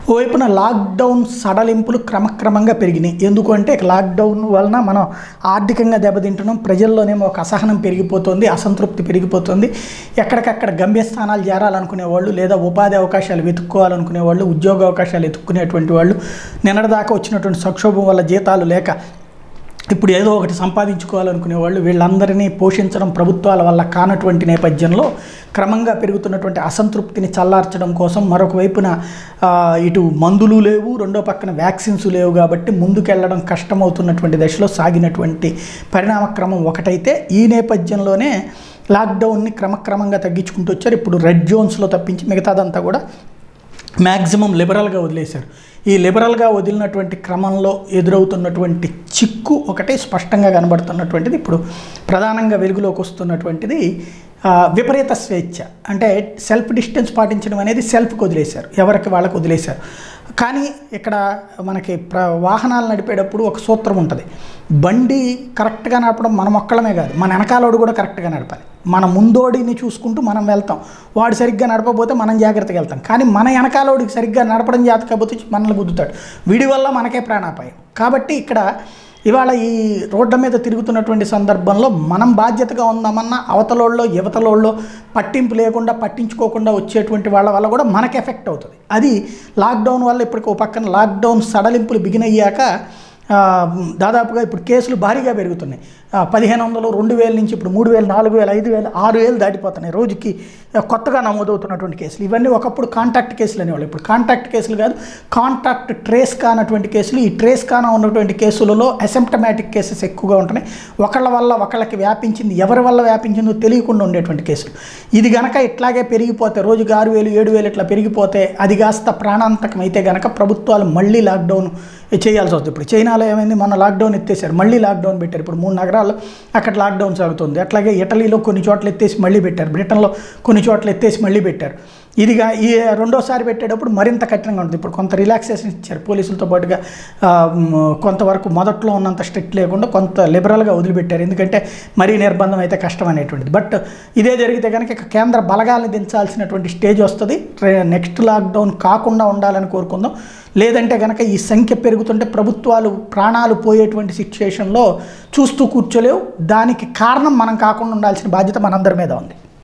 ఓవైపున lockdown సడలింపులు క్రమక్రమంగా పెరిగినాయి ఎందుకు అంటే ఇక లాక్డౌన్ వలన మనం ఆర్థికంగా దెబ్బతింటున్నాం ప్రజల్లోనేమో ఒక అసహనం పెరిగిపోతుంది అసంతృప్తి పెరిగిపోతుంది ఎక్కడికక్కడ గమ్యస్థానాలు చేరాలనుకునే వాళ్ళు లేదా ఉపాధి అవకాశాలు వెతుక్కోవాలనుకునే వాళ్ళు ఉద్యోగ అవకాశాలు వెతుక్కునేటువంటి వాళ్ళు నిన్నటిదాకా వచ్చినటువంటి సంక్షోభం వల్ల జీతాలు లేక ఇప్పుడు ఏదో ఒకటి సంపాదించుకోవాలనుకునే వాళ్ళు వీళ్ళందరినీ పోషించడం ప్రభుత్వాల వల్ల కానటువంటి నేపథ్యంలో క్రమంగా పెరుగుతున్నటువంటి అసంతృప్తిని చల్లార్చడం కోసం మరొక వైపున ఆ, ఇటు మందులు లేవు రెండో పక్కన వ్యాక్సిన్స్ లేవు కాబట్టి ముందుకెళ్లడం కష్టమవుతున్నటువంటి దశలో సాగినటువంటి పరిణామక్రమం ఒకటైతే ఈ నేపథ్యంలోనే లాక్డౌన్ని క్రమక్రమంగా తగ్గించుకుంటూ వచ్చారు ఇప్పుడు రెడ్ జోన్స్లో తప్పించి మిగతాదంతా కూడా మ్యాక్సిమం లిబరల్గా వదిలేశారు ఈ లిబరల్గా వదిలినటువంటి క్రమంలో ఎదురవుతున్నటువంటి చిక్కు ఒకటే స్పష్టంగా కనబడుతున్నటువంటిది ఇప్పుడు ప్రధానంగా వెలుగులోకి వస్తున్నటువంటిది ఆ, విపరీత స్వేచ్ఛ అంటే సెల్ఫ్ డిస్టెన్స్ పాటించడం అనేది సెల్ఫ్కి వదిలేశారు ఎవరికి వాళ్ళకి వదిలేశారు కానీ ఇక్కడ మనకి ప్ర వాహనాలు నడిపేటప్పుడు ఒక సూత్రం ఉంటుంది బండి కరెక్ట్గా నడపడం మన మొక్కలమే కాదు మన వెనకాలోడు కూడా కరెక్ట్గా నడపాలి మన ముందోడిని చూసుకుంటూ మనం వెళ్తాం వాడు సరిగ్గా నడపకపోతే మనం జాగ్రత్తగా వెళ్తాం కానీ మన వెనకాలోడికి సరిగ్గా నడపడం జాత కాకపోతే మనల్ని గుద్దుతాడు వీడి వల్ల మనకే ప్రాణాపాయం కాబట్టి ఇక్కడ ఇవాళ ఈ రోడ్ల మీద తిరుగుతున్నటువంటి సందర్భంలో మనం బాధ్యతగా ఉందామన్నా అవతలోళ్ళలో యువతలోళ్ళలో పట్టింపు లేకుండా పట్టించుకోకుండా వచ్చేటువంటి వాళ్ళ వల్ల కూడా మనకి ఎఫెక్ట్ అవుతుంది అది లాక్డౌన్ వల్ల ఇప్పటికి ఓ పక్కన లాక్డౌన్ సడలింపులు బిగిన్ అయ్యాక ఆ, దాదాపుగా ఇప్పుడు కేసులు భారీగా పెరుగుతున్నాయి ఆ, పదిహేను వందలు రెండు వేల నుంచి ఇప్పుడు మూడు వేలు నాలుగు వేలు ఐదు వేలు ఆరు వేలు దాటిపోతున్నాయి రోజుకి ఆ, కొత్తగా నమోదవుతున్నటువంటి కేసులు ఇవన్నీ ఒకప్పుడు కాంటాక్ట్ కేసులు అనేవాళ్ళు ఇప్పుడు కాంటాక్ట్ కేసులు కాదు కాంటాక్ట్ ట్రేస్ కానటువంటి కేసులు ఈ ట్రేస్ కాన ఉన్నటువంటి కేసులలో అసెంప్టమాటిక్ కేసెస్ ఎక్కువగా ఉంటున్నాయి ఒకళ్ళ వల్ల ఒకళ్ళకి వ్యాపించింది ఎవరి వల్ల వ్యాపించిందో తెలియకుండా ఉండేటువంటి కేసులు ఇది గనక ఇట్లాగే పెరిగిపోతే రోజుకి ఆరు వేలు ఏడు వేలు ఇట్లా పెరిగిపోతే అది కాస్త ప్రాణాంతకం అయితే గనక ప్రభుత్వాలు మళ్ళీ లాక్డౌన్ చేయాల్సి వస్తుంది ఇప్పుడు చైనాలో ఏమైంది మొన్న లాక్డౌన్ ఎత్తేసారు మళ్ళీ లాక్డౌన్ పెట్టారు ఇప్పుడు మూడు నగరాల్లో అక్కడ లాక్డౌన్ సాగుతుంది అట్లాగే ఇటలీలో కొన్ని చోట్ల ఎత్తేసి మళ్ళీ పెట్టారు బ్రిటన్లో కొన్ని చోట్ల ఎత్తేసి మళ్ళీ పెట్టారు ఇదిగా ఈ రెండోసారి పెట్టేటప్పుడు మరింత కఠినంగా ఉంటుంది ఇప్పుడు కొంత రిలాక్సేషన్ ఇచ్చారు పోలీసులతో పాటుగా ఆ, మ్, కొంతవరకు మొదట్లో ఉన్నంత స్ట్రిక్ట్ లేకుండా కొంత లిబరల్గా వదిలిపెట్టారు ఎందుకంటే మరీ నిర్బంధం అయితే కష్టం అనేటువంటిది బట్ ఇదే జరిగితే కనుక ఇక కేంద్ర బలగాల్ని దించాల్సినటువంటి స్టేజ్ వస్తుంది నెక్స్ట్ లాక్డౌన్ కాకుండా ఉండాలని కోరుకుందాం లేదంటే కనుక ఈ సంఖ్య పెరుగుతుంటే ప్రభుత్వాలు ప్రాణాలు పోయేటువంటి సిచ్యుయేషన్లో చూస్తూ కూర్చోలేవు దానికి కారణం మనం కాకుండా ఉండాల్సిన బాధ్యత మనందరి మీద ఉంది